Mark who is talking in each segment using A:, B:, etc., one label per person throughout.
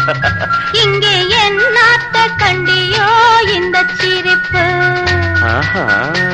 A: இங்கே என் நாட்ட கண்டியோ இந்த சிரிப்பு
B: ஆஹா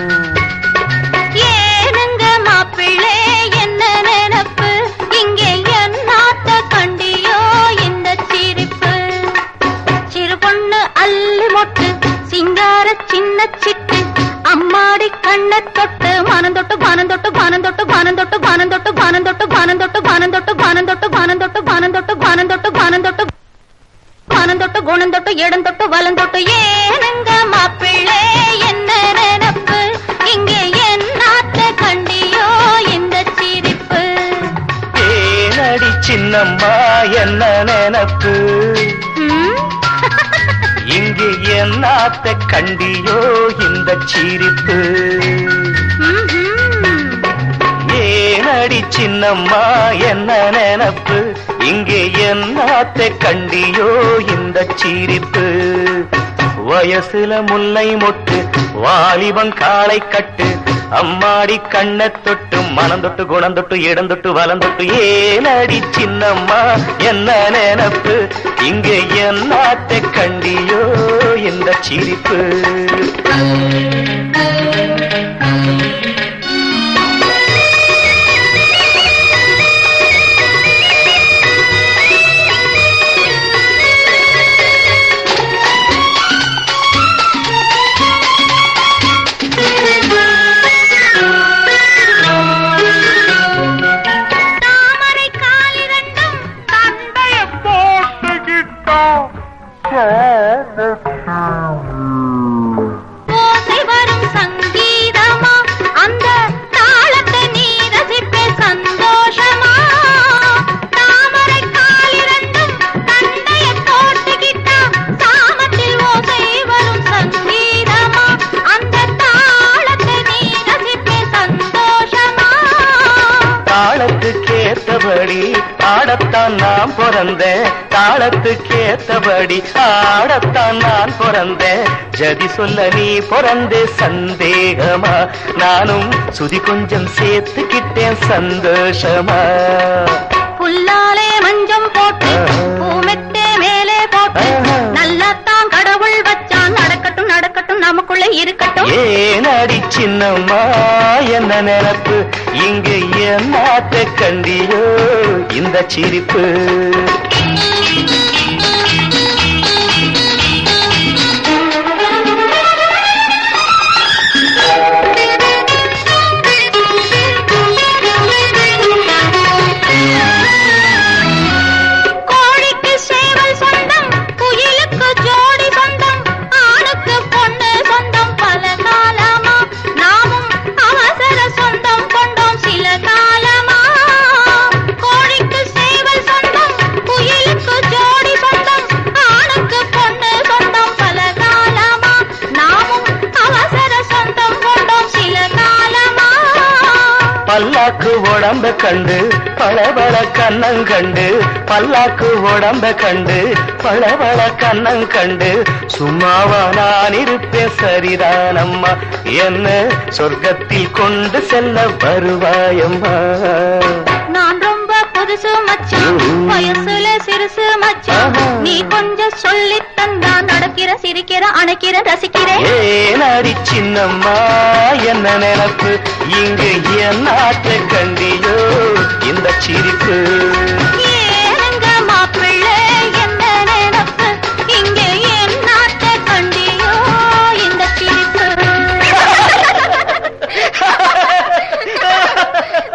A: ஏனுங்க மாப்பிள்ளை என்ன நினப்பு இங்கே என் நாட்ட கண்டியோ இந்த சிரிப்பு சிறு பொண்ணு அள்ளி மொட்டு சிங்கார சின்ன சிட்டு அம்மாடி கண்ண தொட்டு மனம் தொட்டு பானம் தொட்டு பானம் தொட்டு பானம் தொட்டு பானம் தொட்டு பானம் தொட்டு பானம் தொட்டு பானம் தொட்டு பானம் தொட்டு பானம் தொட்டு பானம் தொட்டு பானம் தொட்டு பானம் தொட்டு பானம் தொட்டு குணம் தொட்டு இடம் தொட்டு வலம் தொட்டு ஏனுங்க மாப்பிள்ளை என்ன நினப்பு இங்கே என் நாட்ட கண்டியோ இந்த சிரிப்பு
B: ஏனடி சின்னம்மா என்ன நினப்பு
A: ம்?
B: இங்கு என்னாத்த கண்டியோ இந்த சிரிப்பு
A: ம்ஹும்.
B: ஏனடி சின்னம்மா என்ன நினப்பு இங்கே என்னாத்த கண்டியோ இந்த சிரிப்பு வயசுல முல்லை மொட்டு வாலிபன் காளை கட்டு அம்மாடி கண்ண தொட்டு மனம் தொட்டு குணம் தொட்டு இடம் தொட்டு வலம் தொட்டு ஏனடி சின்னம்மா என்ன நினப்பு இங்கே என்னாத்த கண்டியோ இந்த சிரிப்பு
A: தாமரை காலிரண்டும் தந்தைய ஓசை வரும் சங்கீதமா அந்த தாளத்தை நீ ரசிப்பே சந்தோஷமா தாமரை காலிரண்டும் தந்தைய போட்டுக்கிட்டா சாமத்தில் ஓசை வரும் சங்கீதமா அந்த தாளத்தை நீ ரசிப்பே சந்தோஷமா
B: தாளத்துக்கேத்தபடி ஆடத்தான் நான் பிறந்தேன் தாளத்துக்கேத்தபடி ஆடத்தான் நான் பிறந்தேன் ஜதி சொல்ல நீ பிறந்தே சந்தேகமா நானும் சுதி கொஞ்சம் சேர்த்துக்கிட்டேன் சந்தோஷமா
A: புல்லாலே மஞ்சம் போட்டு பூமெத்தே மேலே போட்டு
B: ஆஹா.
A: நல்லாத்தான் கடவுள் வச்சான் நடக்கட்டும் நடக்கட்டும் நமக்குள்ள இருக்கட்டும்
B: ஏனடி சின்னம்மா என்ன நினப்பு இங்கு என்னாத்த கண்டியோ இந்த சிரிப்பு
A: கோழிக்கு சேவல் சொந்தம் குயிலுக்கு ஜோடி சொந்தம் ஆணுக்கு பொண்ணு சொந்தம் பல காலமா நாமும் அவசர சொந்தம் கொண்டோம் சில காலமா கோழிக்கு சேவல் சொந்தம் குயிலுக்கு ஜோடி சொந்தம் ஆணுக்கு பொண்ணு சொந்தம் பல காலமா நாமும் அவசர சொந்தம் கொண்டோம் சில காலமா
B: பல்லாக்கு உடம்ப கண்டு பளபள கண்ணம் கண்டு பல்லாக்கு உடம்ப கண்டு பளபள கண்ணம் கண்டு சும்மாவா நான் இருப்பேன் சரிதானம்மா என்ன சொர்க்கத்தில் கொண்டு செல்ல வருவாயம்மா
A: நான் ரொம்ப புதுசு மச்சான் வயசுல சிறுசு மச்சான்
B: ஆஹா.
A: நீ கொஞ்சம் சொல்லி தந்தா நடக்கிற சிரிக்கிற அணைக்கிற ரசிக்கிறேன்
B: ஏனடி சின்னம்மா என்ன நினப்பு இங்கு என் நாட்டு கண்டியோ இந்த